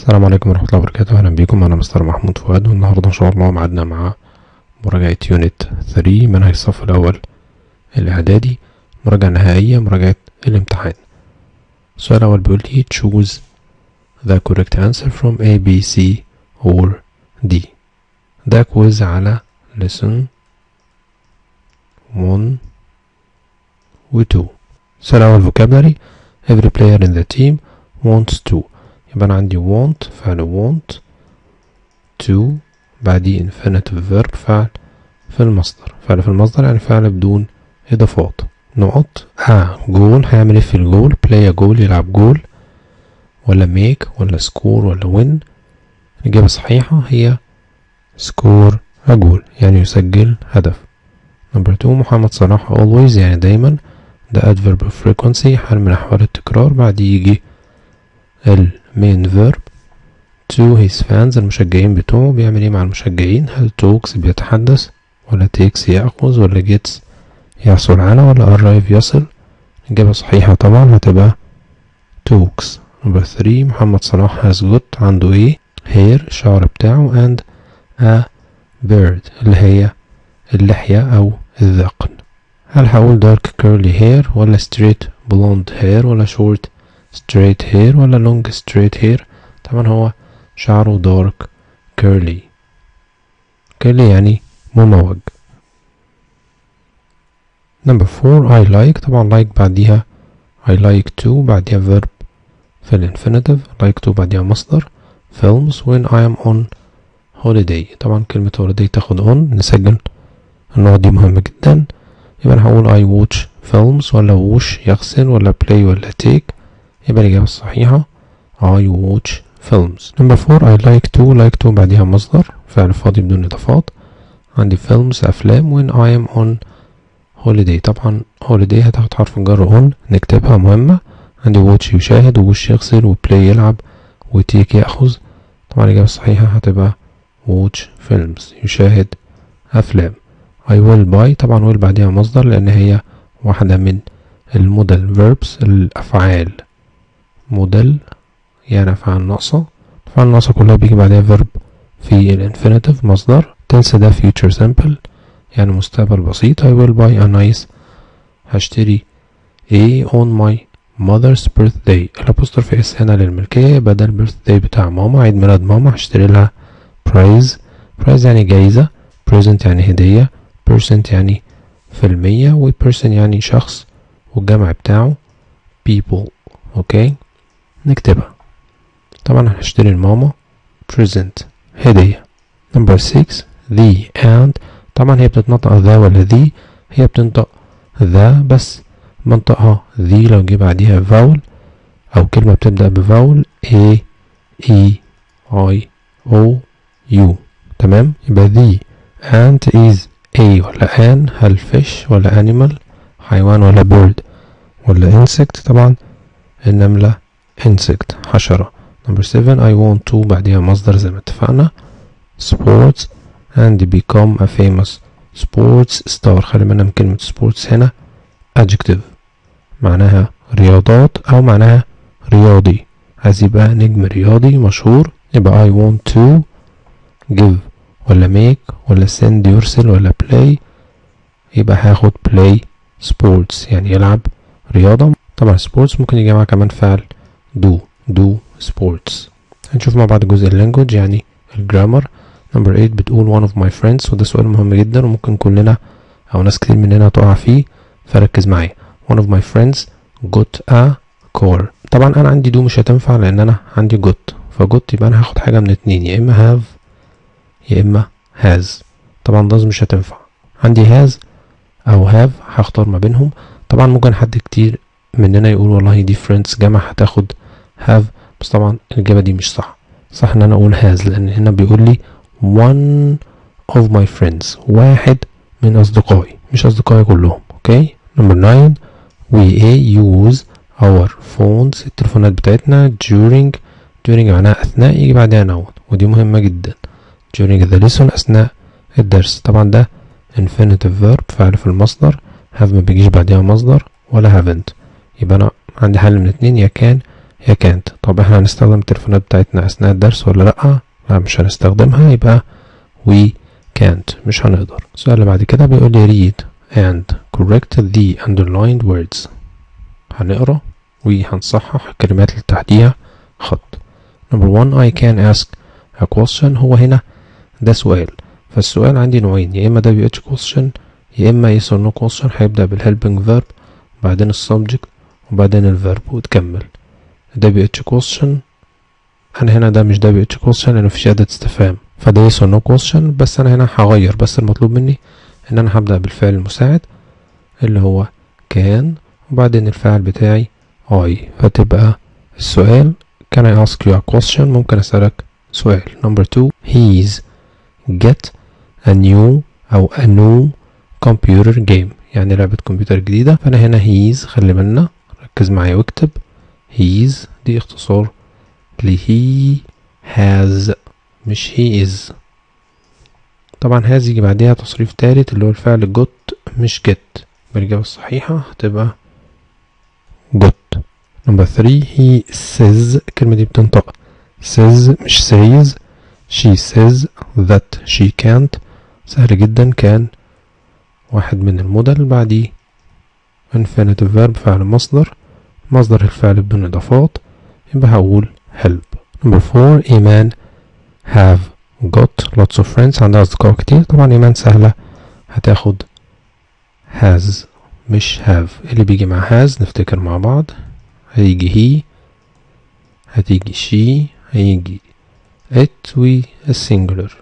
السلام عليكم ورحمة الله وبركاته أهلا بيكم أنا مستر محمود فؤاد والنهاردة إن شاء الله معادنا مع مراجعة يونت 3 منهج الصف الأول الإعدادي مراجعة نهائية مراجعة الامتحان السؤال الأول بيقول لي choose the correct answer from A B C or D ده كويز على lesson 1 و 2 السؤال الأول vocabulary every player in the team wants to يبقى أنا عندي want فعل want to بعديه infinitive verb فعل في المصدر فعل في المصدر يعني فعل بدون إضافات نقط اه جول هيعمل ايه في الجول play a جول يلعب جول ولا make ولا score ولا win الإجابة الصحيحة هي score a جول يعني يسجل هدف نمبر 2 محمد صلاح always يعني دايما ده adverb of frequency حال من أحوال التكرار بعديه يجي المين verb to his fans المشجعين بتوعه بيعمل ايه مع المشجعين هل talks بيتحدث ولا takes يأخذ ولا gets يحصل على ولا arrive يصل الإجابة صحيحة طبعا هتبقى talks number 3 محمد صلاح has got عنده ايه hair الشعر بتاعه and a bird اللي هي اللحية أو الذقن هل هقول dark curly hair ولا straight blonde hair ولا short straight hair ولا long straight hair طبعا هو شعره dark curly curly يعني مموج number four I like طبعا like بعديها I like to بعديها verb في الانفينيتيف like to بعديها مصدر films when I am on holiday طبعا كلمة holiday تاخد on نسجل النقط دي مهمة جدا يبقى أنا هقول I watch films ولا wash يغسل ولا play ولا take يبقى الإجابة الصحيحة I watch films number four I like to like to بعديها مصدر فعل فاضي بدون إضافات عندي films أفلام when I am on holiday طبعا holiday هتاخد حرف الجر on نكتبها مهمة عندي watch يشاهد ووش يغسل وبلاي يلعب وتيك يأخذ طبعا الإجابة الصحيحة هتبقى watch films يشاهد أفلام I will buy طبعا will بعديها مصدر لأن هي واحدة من المودل verbs الأفعال موديل يعني أفعال ناقصة الأفعال الناقصة كلها بيجي بعدها verb في الانفينيتيف مصدر تنسى ده future simple يعني مستقبل بسيط I will buy a nice هشتري a on my mother's birthday الابوستروف اس هنا للملكية بدل birthday بتاع ماما عيد ميلاد ماما هشتري لها prize prize يعني جايزة present يعني هدية percent يعني في المية و person يعني شخص والجمع بتاعه people اوكي نكتبها طبعا هنشتري الماما present هدية number 6 the and طبعا هي بتتنطق ذا ولا ذي هي بتنطق ذا بس منطقها ذي لو جه بعديها vowel أو كلمة بتبدأ بفاول A E I O U تمام يبقى the ant is a ولا an هل fish ولا animal حيوان ولا bird ولا insect طبعا النملة insect حشرة number 7 I want to بعديها مصدر زي ما اتفقنا sports and become a famous sports star خلي بالنا من كلمة sports هنا adjective معناها رياضات أو معناها رياضي عايز يبقى نجم رياضي مشهور يبقى I want to give ولا make ولا send يرسل ولا play يبقى هاخد play sports يعني يلعب رياضة طبعا sports ممكن يجي معاه كمان فعل do do sports هنشوف مع بعض جزء اللانجوج يعني الجرامر نمبر 8 بتقول one of my friends وده سؤال مهم جدا وممكن كلنا او ناس كتير مننا تقع فيه فركز معايا one of my friends got a car طبعا انا عندي دو مش هتنفع لان انا عندي got فجوت يبقى انا هاخد حاجه من اتنين يا اما have يا اما has طبعا ده مش هتنفع عندي has او have هختار ما بينهم طبعا ممكن حد كتير مننا يقول والله دي friends جمع هتاخد have بس طبعا الاجابه دي مش صح صح ان انا اقول has لان هنا بيقول لي one of my friends واحد من اصدقائي مش اصدقائي كلهم اوكي نمبر 9 we use our phones التليفونات بتاعتنا during during معناها اثناء يجي بعدها noun ودي مهمه جدا during the lesson اثناء الدرس طبعا ده infinitive verb فعل في المصدر have ما بيجيش بعدها مصدر ولا haven't يبقى انا عندي حل من اتنين يا كان يا can't طب احنا هنستخدم التليفونات بتاعتنا اثناء الدرس ولا لا لا مش هنستخدمها يبقى we can't مش هنقدر السؤال اللي بعد كده بيقول لي read and correct the underlined words هنقرا وهنصحح الكلمات اللي تحتيها خط number one I can ask a question هو هنا ده سؤال فالسؤال عندي نوعين يا اما ده WH question يا اما yes or no question هيبدأ بالhelping verb وبعدين السبجكت وبعدين الفيرب وتكمل WH question انا هنا ده مش WH question لانه مفيش اداة استفهام فده yes or no question بس انا هنا هغير بس المطلوب مني ان انا هبدأ بالفعل المساعد اللي هو كان وبعدين الفعل بتاعي I فتبقى السؤال can I ask you a question ممكن اسألك سؤال number two he's get a new أو a new computer game يعني لعبة كمبيوتر جديدة فأنا هنا he's خلي بالنا ركز معايا واكتب he's دي اختصار ل he has مش he is طبعا has يجي بعديها تصريف تالت اللي هو الفعل got مش get الإجابة الصحيحة هتبقى got number three he says الكلمة دي بتنطق says مش says she says that she can't سهل جدا كان واحد من المودل بعديه infinitive verb فعل مصدر مصدر الفعل بدون إضافات يبقى هقول help number four إيمان have got lots of friends عندها أصدقاء كتير طبعا إيمان سهلة هتاخد has مش have اللي بيجي مع has نفتكر مع بعض هيجي he هتيجي she هيجي it و السنجلر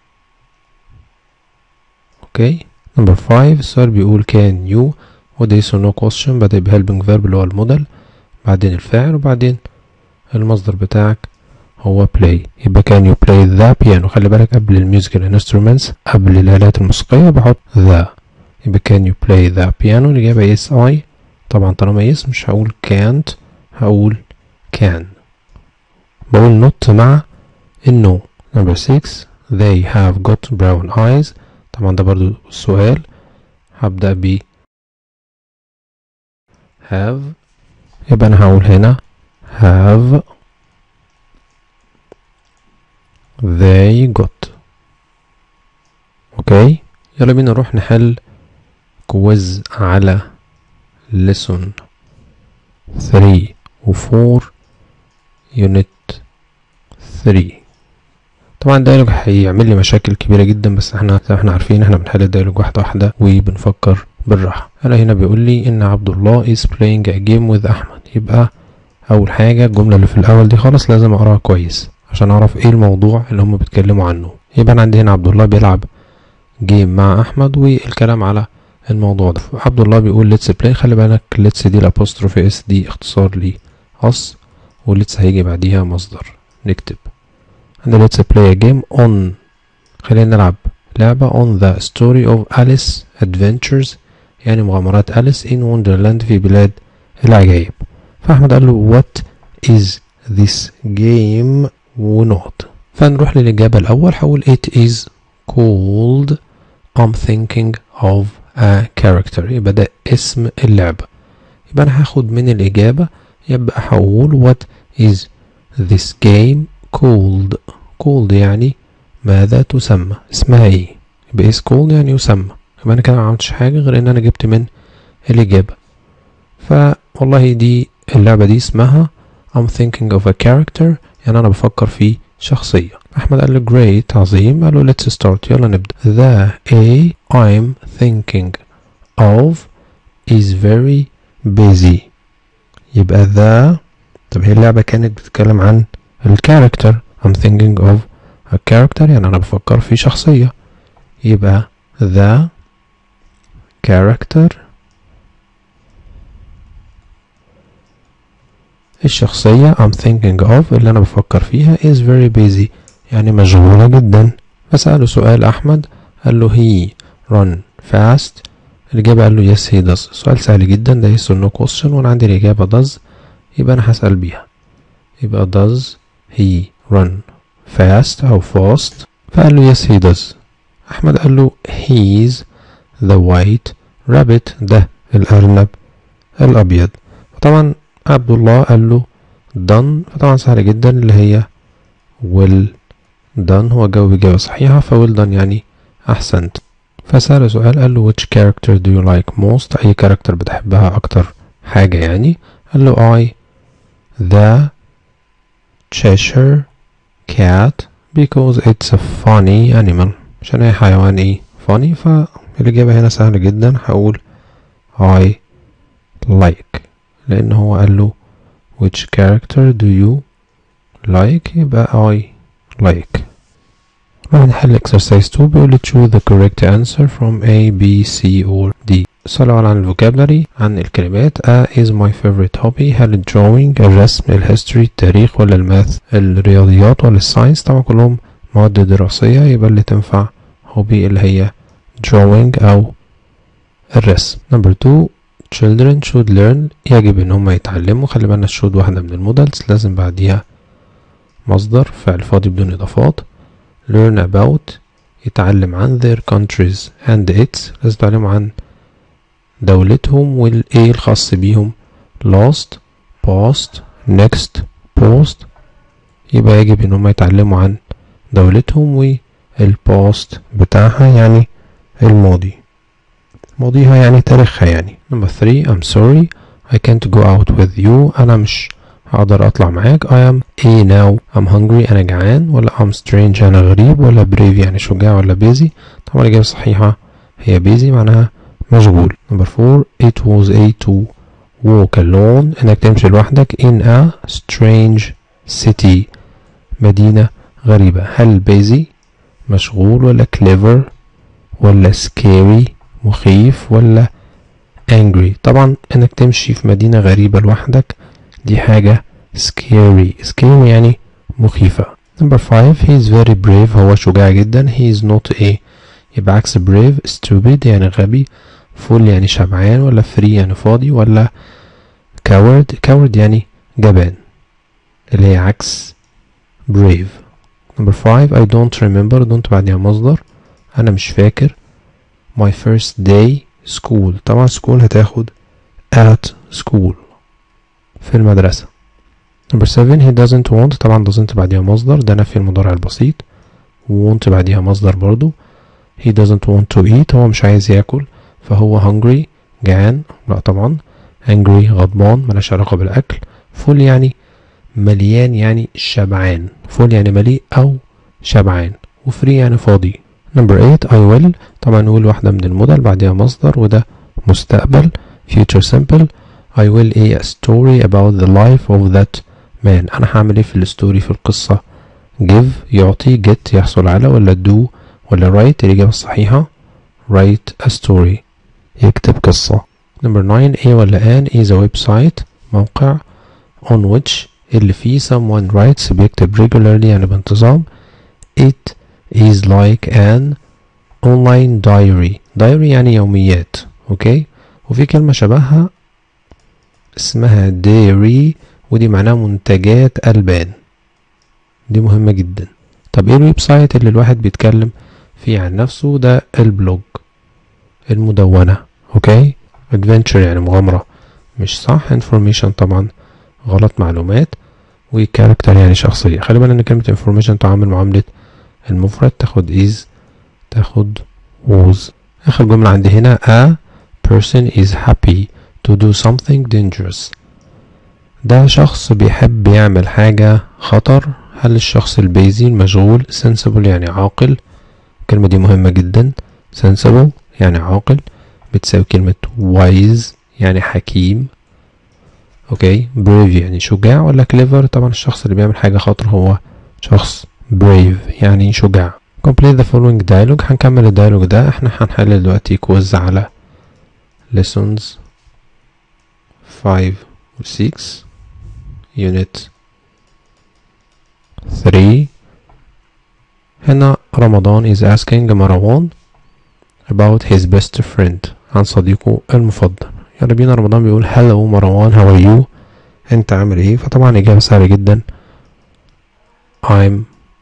اوكي نمبر 5 السؤال بيقول كان يو وده yes or no question بدأ بهيلبنج فيرب اللي هو المودل بعدين الفاعل وبعدين المصدر بتاعك هو play يبقى كان يو play the piano خلي بالك قبل الميوزيكال انسترومنتس قبل الآلات الموسيقية بحط the يبقى كان يو play the piano الإجابة yes I طبعا طالما yes مش هقول can't هقول can بقول not مع النو number 6 they have got brown eyes طبعا ده برضو سؤال هبدأ ب have يبقى أنا هقول هنا have they got اوكي يلا بينا نروح نحل كويز على lesson 3 و 4 unit 3 طبعا الديالوج هيعمل لي مشاكل كبيره جدا بس احنا زي ما احنا عارفين احنا بنحل الديالوج واحده واحده وبنفكر بالراحه انا هنا بيقول لي ان عبد الله is playing a game with احمد يبقى اول حاجه الجمله اللي في الاول دي خالص لازم اقراها كويس عشان اعرف ايه الموضوع اللي هم بيتكلموا عنه يبقى انا عندي هنا عبد الله بيلعب جيم مع احمد والكلام على الموضوع ده عبد الله بيقول let's play خلي بالك let's دي الابوستروفي اس دي اختصار لي us وليتس هيجي بعديها مصدر نكتب عندنا let's play a game on خلينا نلعب لعبة on the story of Alice adventures يعني مغامرات أليس in wonderland في بلاد العجائب فأحمد قال له what is this game ونقط فنروح للإجابة الأول هقول it is called I'm thinking of a character يبقى ده اسم اللعبة يبقى أنا هاخد من الإجابة يبقى هقول what is this game called called يعني ماذا تسمى اسمها ايه يبقى is called يعني يسمى يبقى انا كده ما عملتش حاجة غير ان انا جبت من الاجابة فوالله دي اللعبة دي اسمها I'm thinking of a character يعني انا بفكر في شخصية احمد قال له great عظيم قال له let's start يلا نبدأ the a I'm thinking of is very busy يبقى the طب هي اللعبة كانت بتتكلم عن الكاركتر I'm thinking of a character يعني أنا بفكر في شخصية يبقى the character الشخصية I'm thinking of اللي أنا بفكر فيها is very busy يعني مشغولة جدا فسأله سؤال أحمد قال له he run fast الإجابة قال له yes he does سؤال سهل جدا ده yes or no question وأنا عندي الإجابة does يبقى أنا هسأل بيها يبقى does he run fast أو fast فقال له yes he does أحمد قال له he's the white rabbit ده الأرنب الأبيض طبعا عبد الله قال له done فطبعا سهلة جدا اللي هي well done هو جاوب إجابة صحيحة ف well done يعني أحسنت فسأله سؤال قال له which character do you like most أي كاركتر بتحبها أكتر حاجة يعني قال له I the Cheshire cat because it's a funny animal عشان هي حيوان ايه funny فالإجابة هنا سهلة جدا هقول I like لأن هو قال له which character do you like يبقى I like راح نحل exercise 2 بيقول choose the correct answer from A, B, C or D سؤال عن الفوكابلري عن الكلمات A is my favorite hobby هل الدروينج الرسم الهيستوري التاريخ ولا الماث الرياضيات ولا الساينس طبعا كلهم مواد دراسية يبقى اللي تنفع hobby اللي هي drawing أو الرسم number 2 children should learn يجب ان هم يتعلموا خلي بالنا should واحدة من المودلز لازم بعديها مصدر فعل فاضي بدون اضافات learn about يتعلم عن their countries and its لازم يتعلموا عن دولتهم والايه الخاص بيهم last past next post يبقى يجب ان هم يتعلموا عن دولتهم والباست بتاعها يعني الماضي ماضيها يعني تاريخها يعني number 3 I'm sorry I can't go out with you أنا مش هقدر أطلع معاك I am a now I'm hungry أنا جعان ولا I'm strange أنا غريب ولا brave يعني شجاع ولا busy طبعا الإجابة الصحيحة هي busy معناها مشغول number 4 it was a to walk alone إنك تمشي لوحدك in a strange city مدينة غريبة هل busy مشغول ولا clever ولا scary مخيف ولا angry طبعا انك تمشي في مدينة غريبة لوحدك دي حاجة scary scary يعني مخيفة number five he is very brave هو شجاع جدا he is not a يبقى عكس brave stupid يعني غبي full يعني شبعان ولا free يعني فاضي ولا coward coward يعني جبان اللي هي عكس brave number five I don't remember don't بعدها مصدر أنا مش فاكر my first day school طبعا school هتاخد at school في المدرسة number seven he doesn't want طبعا doesn't بعديها مصدر ده نفي المضارع البسيط want بعديها مصدر برضو he doesn't want to eat هو مش عايز ياكل فهو hungry جعان لا طبعا angry غضبان ملاش علاقة بالأكل full يعني مليان يعني شبعان full يعني مليء أو شبعان وفري يعني فاضي number 8 I will طبعا will واحدة من المودل بعدها مصدر وده مستقبل future simple I will a story about the life of that man أنا هعمل ايه في الستوري في القصة give يعطي get يحصل على ولا do ولا write الإجابة الصحيحة write a story يكتب قصة number 9 a ولا an is a website موقع on which اللي فيه someone writes بيكتب regularly يعني بانتظام it is like an online diary diary يعني يوميات اوكي وفي كلمة شبهها اسمها dairy ودي معناها منتجات ألبان دي مهمة جدا طب ايه الويب سايت اللي الواحد بيتكلم فيه عن نفسه ده البلوج المدونة اوكي adventure يعني مغامرة مش صح information طبعا غلط معلومات وكاركتر يعني شخصية خلي بالك ان كلمة information تعامل معاملة المفرد تاخد is تاخد was آخر جملة عندي هنا a person is happy to do something dangerous ده شخص بيحب يعمل حاجة خطر هل الشخص البيزي المشغول sensible يعني عاقل الكلمة دي مهمة جدا sensible يعني عاقل بتساوي كلمة wise يعني حكيم اوكي brave يعني شجاع ولا clever طبعا الشخص اللي بيعمل حاجة خطر هو شخص brave يعني شجاع complete the following dialogue هنكمل الديالوج ده احنا هنحل دلوقتي كويز على lessons 5 و 6 unit 3 هنا رمضان is asking مروان about his best friend عن صديقه المفضل يلا بينا رمضان بيقول hello مروان how are you انت عامل ايه فطبعا اجابة سهلة جدا I'm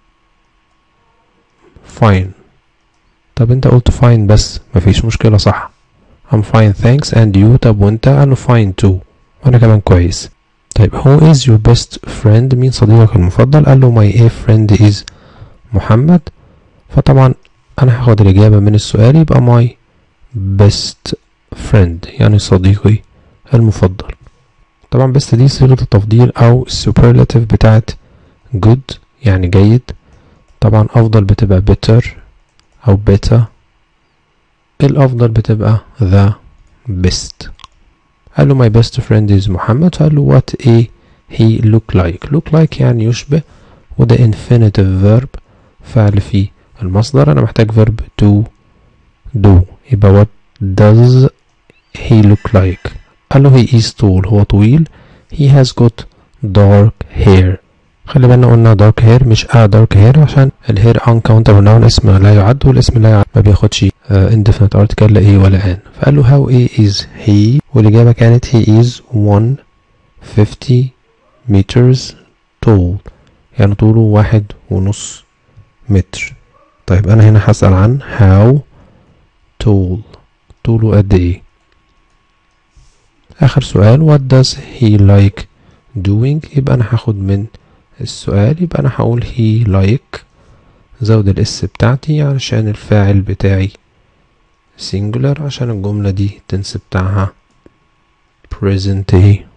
fine طب انت قلت fine بس مفيش مشكلة صح I'm fine thanks and you طب وانت قال له fine too وانا كمان كويس طيب who is your best friend مين صديقك المفضل قال له my a friend is محمد فطبعا انا هاخد الاجابة من السؤال يبقى my best friend يعني صديقي المفضل طبعا best دي صيغة التفضيل او superlative بتاعت good يعني جيد طبعا افضل بتبقى better او better الافضل بتبقى the best قال له my best friend is محمد فقال له what a he look like look like يعني يشبه وده infinitive verb فعل في المصدر انا محتاج verb to do يبقى what does he look like قال له he is tall هو طويل he has got dark hair خلي بالنا قلنا dark hair مش a dark hair عشان الهير uncountable noun اسم لا يعد والاسم لا يعد ما بياخدش uh, indefinite article لا ايه ولا ان فقال له how a is he والإجابة كانت he is 150 meters tall يعني طوله واحد ونص متر طيب أنا هنا هسأل عن how tall طوله قد ايه آخر سؤال what does he like doing يبقى أنا هاخد من السؤال يبقى أنا هقول he like زود الاس بتاعتي علشان الفاعل بتاعي singular عشان الجملة دي التنس بتاعها present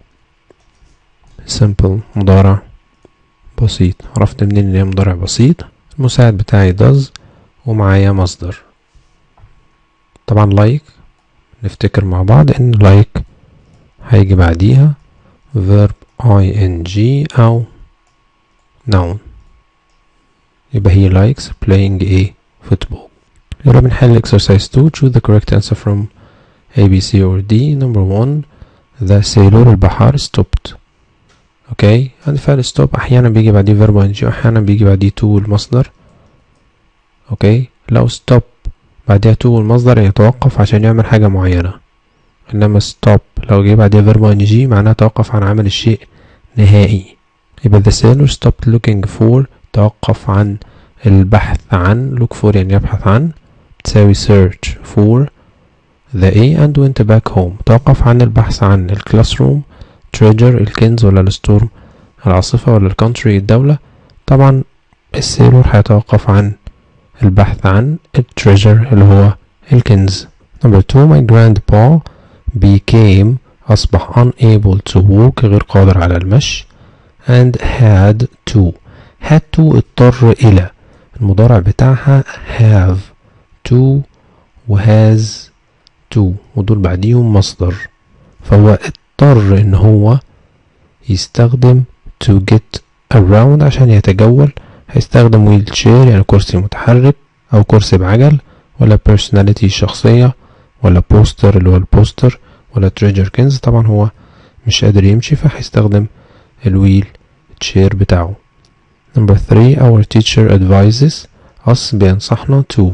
simple مضارع بسيط عرفت منين ان هي مضارع بسيط المساعد بتاعي does ومعايا مصدر طبعا like نفتكر مع بعض ان like هيجي بعديها verb ing او noun يبقى he likes playing a football يلا بنحل exercise 2 choose the correct answer from A B C or D number 1 the sailor البحار stopped اوكي عند فعل stop احيانا بيجي بعديه verb ing واحيانا بيجي بعديه to المصدر اوكي لو stop بعدها to المصدر يتوقف عشان يعمل حاجة معينة انما stop لو جه بعدها verb ing معناه توقف عن عمل الشيء نهائي يبقى the sailor stopped looking for توقف عن البحث عن look for يعني يبحث عن تساوي search for the A and went back home توقف عن البحث عن الكلاس روم treasure الكنز ولا الستورم العاصفة ولا الكونتري الدولة طبعا السيلور هيتوقف عن البحث عن التريجر اللي هو الكنز number two my grandpa became أصبح unable to walk غير قادر على المشي and had to had to اضطر إلى المضارع بتاعها have to و has to ودول بعديهم مصدر فهو اضطر ان هو يستخدم to get around عشان يتجول هيستخدم ويل تشير يعني كرسي متحرك او كرسي بعجل ولا personality شخصية ولا بوستر اللي هو البوستر ولا تريجر كنز طبعا هو مش قادر يمشي فهيستخدم الويل تشير بتاعه number three our teacher advises us بينصحنا to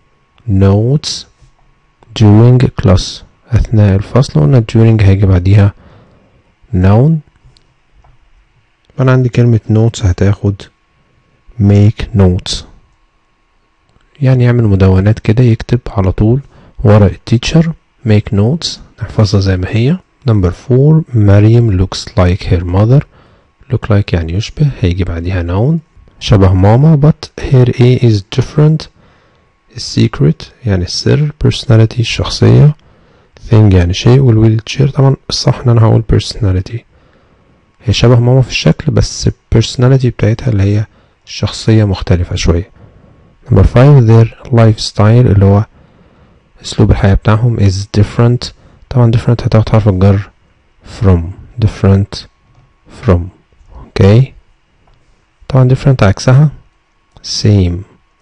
notes during class أثناء الفصل قلنا during هيجي بعديها noun فأنا عندي كلمة notes هتاخد make notes يعني يعمل مدونات كده يكتب على طول ورا التيتشر make notes نحفظها زي ما هي number four مريم looks like her mother look like يعني يشبه هيجي بعديها noun شبه ماما but her A is different السيكريت يعني السر personality الشخصية thing يعني شيء والويل تشير طبعا الصح ان انا هقول personality هي شبه ماما في الشكل بس personality بتاعتها اللي هي الشخصية مختلفة شوية number five their lifestyle اللي هو اسلوب الحياة بتاعهم is different طبعا different هتاخد حرف الجر from different from اوكي okay. طبعا different عكسها same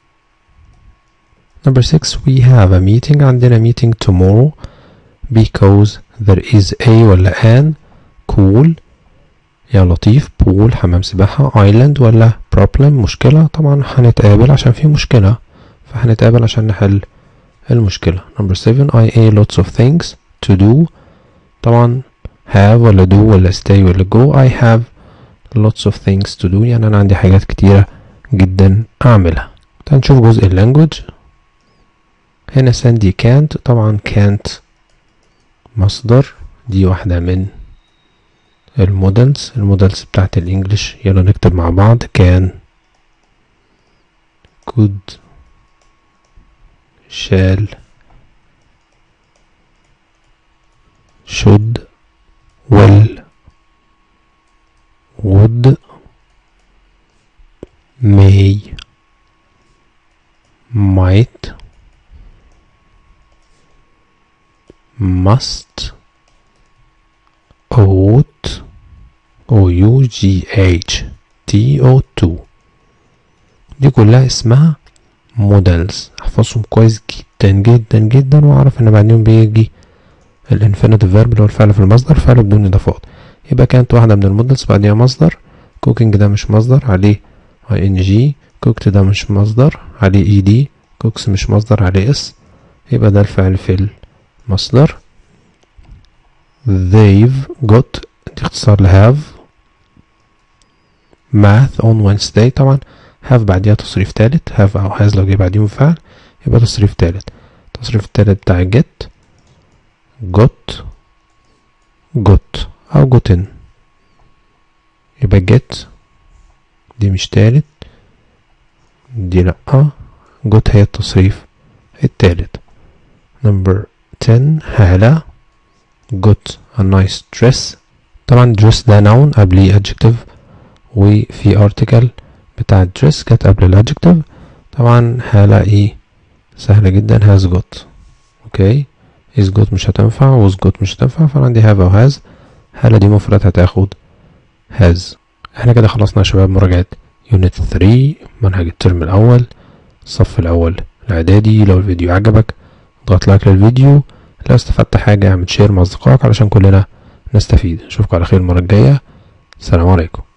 number six we have a meeting عندنا meeting tomorrow because there is a ولا an cool يا لطيف pool حمام سباحة island ولا problem مشكلة طبعا هنتقابل عشان في مشكلة فهنتقابل عشان نحل المشكلة number seven I a lots of things to do طبعا have ولا do ولا stay ولا go I have lots of things to do يعني أنا عندي حاجات كتيرة جدا أعملها تعال نشوف جزء اللانجوج هنا ساندي can't طبعا can't مصدر دي واحدة من المودلز المودلز بتاعت الانجليش يلا نكتب مع بعض كان could shall should will would may might must ought o u g h t o 2 دي كلها اسمها مودلز احفظهم كويس جدا جدا جدا واعرف ان بعدين بيجي الانفينيتيف فيرب اللي هو الفعل في المصدر فعل بدون اضافات يبقى كانت واحده من المودلز بعديها مصدر كوكينج ده مش مصدر عليه اي ان جي كوكت ده مش مصدر عليه اي دي كوكس مش مصدر عليه اس يبقى ده الفعل في المصدر they've got دي اختصار ل have math on Wednesday طبعا have بعديها تصريف تالت have أو has لو جه بعديهم فعل يبقى تصريف تالت التصريف التالت بتاع get got got أو gotten يبقى get دي مش تالت دي لأ got هي التصريف التالت number 10 هالة got a nice dress طبعا dress ده noun قبليه adjective وفي article بتاع dress جت قبل الادجكتيف طبعا هلاقي سهلة جدا has got اوكي is got مش هتنفع was got مش هتنفع فعندي have او has هلا دي مفرد هتاخد has احنا كده خلصنا يا شباب مراجعة يونت 3 منهج الترم الاول الصف الاول الاعدادي لو الفيديو عجبك اضغط لايك للفيديو لو استفدت حاجة اعمل شير مع اصدقائك علشان كلنا نستفيد اشوفكم على خير المرة الجاية السلام عليكم